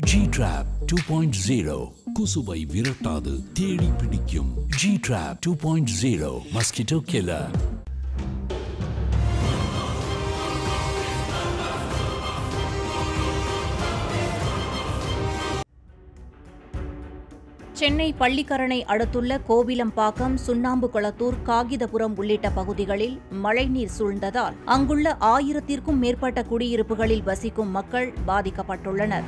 G drop two point zero குசுவை விரட்டாது தேடி பிடிக்கும் G drop two point zero mosquito killer Chennai Pallikaranai அடுத்துள்ள கோவிலம்பாக்கம் சுண்ணாம்பு குளத்தூர் காகிதபுரம் உள்ளிட்ட பகுதிகளில் மழைநீர் சூழ்ந்ததால் அங்குள்ள ஆயிரத்திற்கும் மேற்பட்ட குடியிருப்புகளில் வசிக்கும் மக்கள் பாதிக்கப்பட்டுள்ளனர்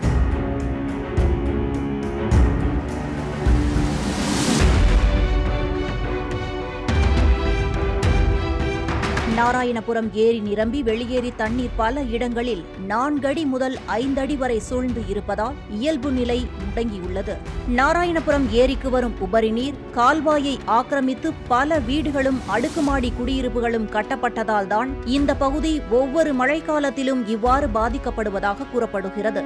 நாராயணபுரம் ஏரி நிரம்பி வெளியேறி தண்ணீர் பல இடங்களில் நான்கடி முதல் ஐந்தடி வரை சூழ்ந்து இருப்பதால் இயல்பு நிலை முடங்கியுள்ளது நாராயணபுரம் ஏரிக்கு வரும் உபரி நீர் கால்வாயை ஆக்கிரமித்து பல வீடுகளும் அடுக்குமாடி குடியிருப்புகளும் கட்டப்பட்டதால் தான் இந்த பகுதி ஒவ்வொரு மழைக்காலத்திலும் இவ்வாறு பாதிக்கப்படுவதாக கூறப்படுகிறது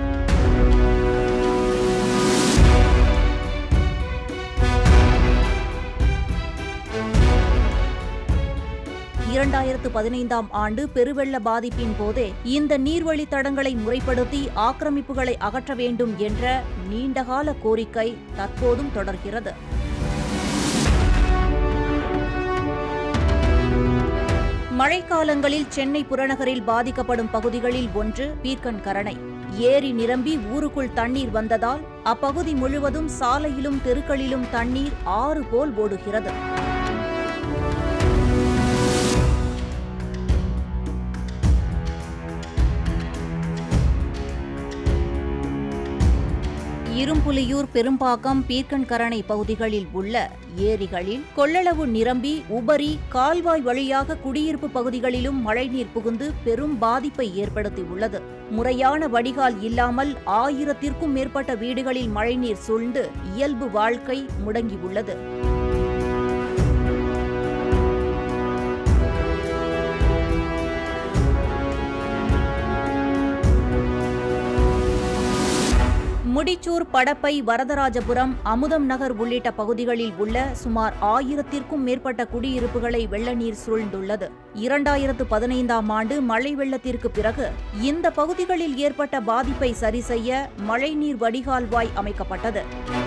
இரண்டாயிரத்து பதினைந்தாம் ஆண்டு பெருவெள்ள பாதிப்பின் போதே இந்த நீர்வழித் தடங்களை முறைப்படுத்தி ஆக்கிரமிப்புகளை அகற்ற வேண்டும் என்ற நீண்டகால கோரிக்கை தற்போதும் தொடர்கிறது மழைக்காலங்களில் சென்னை புறநகரில் பாதிக்கப்படும் பகுதிகளில் ஒன்று பீர்க்கன்கரணை ஏரி நிரம்பி ஊருக்குள் தண்ணீர் வந்ததால் அப்பகுதி முழுவதும் சாலையிலும் தெருக்களிலும் தண்ணீர் ஆறு போல் ஓடுகிறது இரும்புலியூர் பெரும்பாக்கம் பீர்க்கன்கரணை பகுதிகளில் உள்ள ஏரிகளில் கொள்ளளவு நிரம்பி உபரி கால்வாய் வழியாக குடியிருப்பு பகுதிகளிலும் மழைநீர் புகுந்து பெரும் பாதிப்பை ஏற்படுத்தியுள்ளது முறையான வடிகால் இல்லாமல் ஆயிரத்திற்கும் மேற்பட்ட வீடுகளில் மழைநீர் சூழ்ந்து இயல்பு வாழ்க்கை முடங்கியுள்ளது முடிச்சூர் படப்பை வரதராஜபுரம் அமுதம் நகர் உள்ளிட்ட பகுதிகளில் உள்ள சுமார் ஆயிரத்திற்கும் மேற்பட்ட குடியிருப்புகளை வெள்ள நீர் சூழ்ந்துள்ளது இரண்டாயிரத்து பதினைந்தாம் ஆண்டு மழை வெள்ளத்திற்கு பிறகு இந்த பகுதிகளில் ஏற்பட்ட பாதிப்பை சரிசெய்ய மழைநீர் வடிகால்வாய் அமைக்கப்பட்டது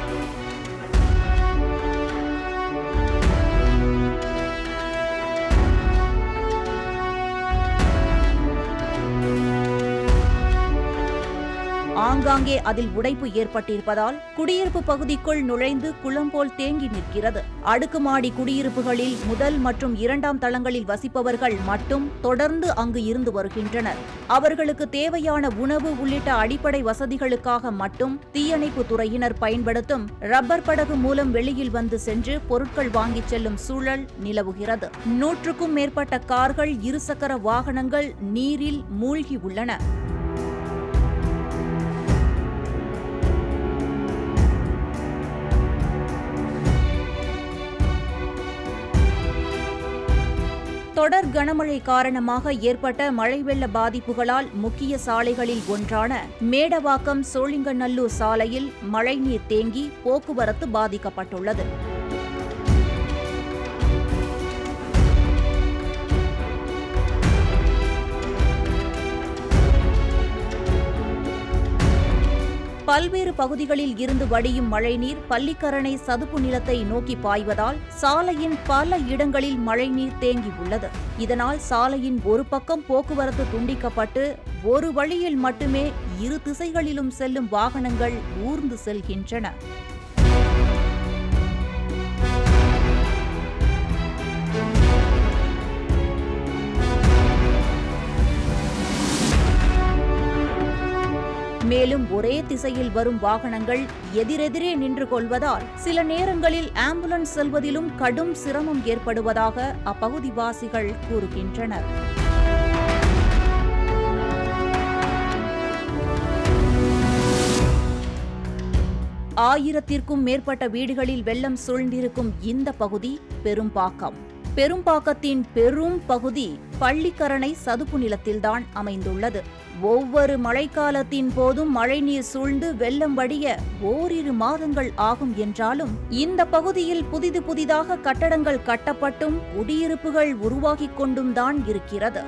ஆங்காங்கே அதில் உடைப்பு ஏற்பட்டிருப்பதால் குடியிருப்பு பகுதிக்குள் நுழைந்து குளம் போல் தேங்கி நிற்கிறது அடுக்குமாடி குடியிருப்புகளில் முதல் மற்றும் இரண்டாம் தளங்களில் வசிப்பவர்கள் மட்டும் தொடர்ந்து அங்கு இருந்து வருகின்றனர் அவர்களுக்கு தேவையான உணவு உள்ளிட்ட அடிப்படை வசதிகளுக்காக மட்டும் தீயணைப்பு துறையினர் பயன்படுத்தும் ரப்பர் படகு மூலம் வெளியில் வந்து சென்று பொருட்கள் வாங்கிச் செல்லும் சூழல் நிலவுகிறது நூற்றுக்கும் மேற்பட்ட கார்கள் இருசக்கர வாகனங்கள் நீரில் மூழ்கி உள்ளன தொடர் கனமழை காரணமாக ஏற்பட்ட மழை வெள்ள பாதிப்புகளால் முக்கிய சாலைகளில் ஒன்றான மேடவாக்கம் சோழிங்கநல்லூர் சாலையில் மழைநீர் தேங்கி போக்குவரத்து பாதிக்கப்பட்டுள்ளது பல்வேறு பகுதிகளில் இருந்து வடியும் மழைநீர் பள்ளிக்கரணை சதுப்பு நிலத்தை நோக்கி பாய்வதால் சாலையின் பல இடங்களில் மழைநீர் தேங்கியுள்ளது இதனால் சாலையின் ஒரு பக்கம் போக்குவரத்து துண்டிக்கப்பட்டு ஒரு வழியில் மட்டுமே இரு திசைகளிலும் செல்லும் வாகனங்கள் ஊர்ந்து செல்கின்றன மேலும் ஒரே திசையில் வரும் வாகனங்கள் எதிரெதிரே நின்று கொள்வதால் சில நேரங்களில் ஆம்புலன்ஸ் செல்வதிலும் கடும் சிரமம் ஏற்படுவதாக அப்பகுதிவாசிகள் கூறுகின்றனர் ஆயிரத்திற்கும் மேற்பட்ட வீடுகளில் வெள்ளம் சூழ்ந்திருக்கும் இந்த பகுதி பெரும்பாக்கம் பெரும்பாக்கத்தின் பெரும் பகுதி பள்ளிக்கரணை சதுப்பு நிலத்தில்தான் அமைந்துள்ளது ஒவ்வொரு மழைக்காலத்தின் போதும் மழைநீர் சூழ்ந்து வெள்ளம் வடிய ஓரிரு மாதங்கள் ஆகும் என்றாலும் இந்த பகுதியில் புதிது புதிதாக கட்டடங்கள் கட்டப்பட்டும் குடியிருப்புகள் உருவாகிக் கொண்டும் தான் இருக்கிறது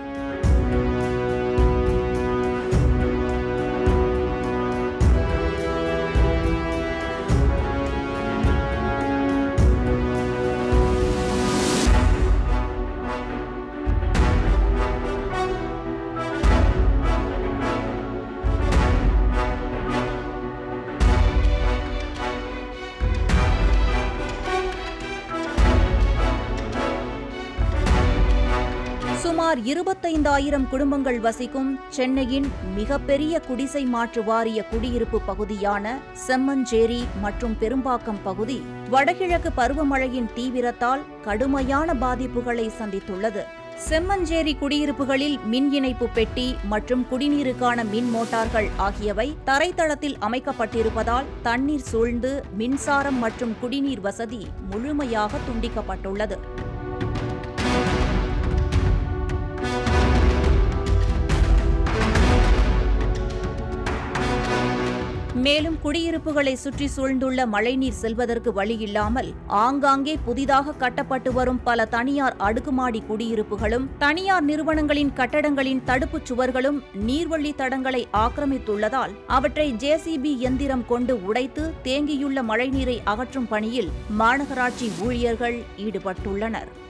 சுமார் இருபத்தைந்தாயிரம் குடும்பங்கள் வசிக்கும் சென்னையின் மிகப்பெரிய குடிசை மாற்று வாரிய குடியிருப்பு பகுதியான செம்மஞ்சேரி மற்றும் பெரும்பாக்கம் பகுதி வடகிழக்கு பருவமழையின் தீவிரத்தால் கடுமையான பாதிப்புகளை சந்தித்துள்ளது செம்மஞ்சேரி குடியிருப்புகளில் மின் இணைப்பு பெட்டி மற்றும் குடிநீருக்கான மின் மோட்டார்கள் ஆகியவை தரைத்தளத்தில் அமைக்கப்பட்டிருப்பதால் தண்ணீர் சூழ்ந்து மின்சாரம் மற்றும் குடிநீர் வசதி முழுமையாக துண்டிக்கப்பட்டுள்ளது மேலும் குடியிருப்புகளை சுற்றி சூழ்ந்துள்ள மழைநீர் செல்வதற்கு வழியில்லாமல் ஆங்காங்கே புதிதாக கட்டப்பட்டு வரும் பல தனியார் அடுக்குமாடி குடியிருப்புகளும் தனியார் நிறுவனங்களின் கட்டடங்களின் தடுப்புச் சுவர்களும் நீர்வழி தடங்களை ஆக்கிரமித்துள்ளதால் அவற்றை ஜேசிபி எந்திரம் கொண்டு உடைத்து தேங்கியுள்ள மழைநீரை அகற்றும் பணியில் மாநகராட்சி ஊழியர்கள் ஈடுபட்டுள்ளனர்